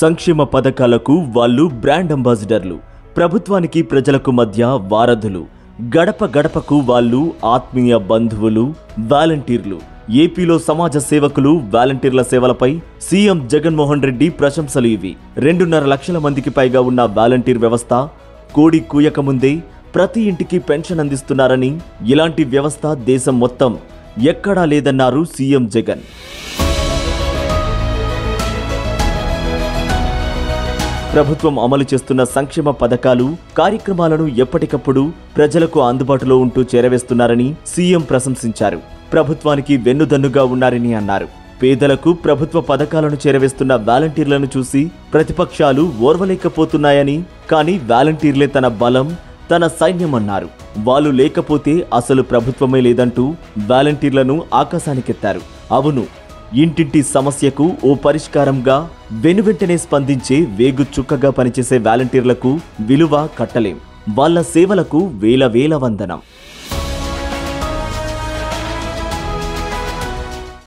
సంక్షేమ పథకాలకు వాళ్ళు బ్రాండ్ అంబాసిడర్లు ప్రభుత్వానికి ప్రజలకు మధ్య వారధులు గడప గడపకు వాళ్ళు ఆత్మీయ బంధువులు వాలంటీర్లు ఏపీలో సమాజ సేవకులు వాలంటీర్ల సేవలపై సీఎం జగన్మోహన్ రెడ్డి ప్రశంసలు ఇవి రెండున్నర లక్షల మందికి పైగా ఉన్న వాలంటీర్ వ్యవస్థ కోడి కూయక ముందే ప్రతి ఇంటికి పెన్షన్ అందిస్తున్నారని ఇలాంటి వ్యవస్థ దేశం మొత్తం ఎక్కడా లేదన్నారు సీఎం జగన్ ప్రభుత్వం అమలు చేస్తున్న సంక్షేమ పథకాలు కార్యక్రమాలను ఎప్పటికప్పుడు ప్రజలకు అందుబాటులో ఉంటూ చేరవేస్తున్నారని సీఎం ప్రశంసించారు ప్రభుత్వానికి వెన్నుదన్నుగా ఉన్నారని అన్నారు పేదలకు ప్రభుత్వ పథకాలను చేరవేస్తున్న వాలంటీర్లను చూసి ప్రతిపక్షాలు ఓర్వలేకపోతున్నాయని కానీ వాలంటీర్లే తన బలం తన సైన్యం అన్నారు వాళ్ళు లేకపోతే అసలు ప్రభుత్వమే లేదంటూ వాలంటీర్లను ఆకాశానికెత్తారు అవును ఇంటింటి సమస్యకు ఓ పరిష్కారంగా వెనువెంటనే స్పందించే వేగు చుక్కగా పనిచేసే వాలంటీర్లకు విలువ కట్టలేం వాళ్ళ సేవలకు వేల వేల వందనం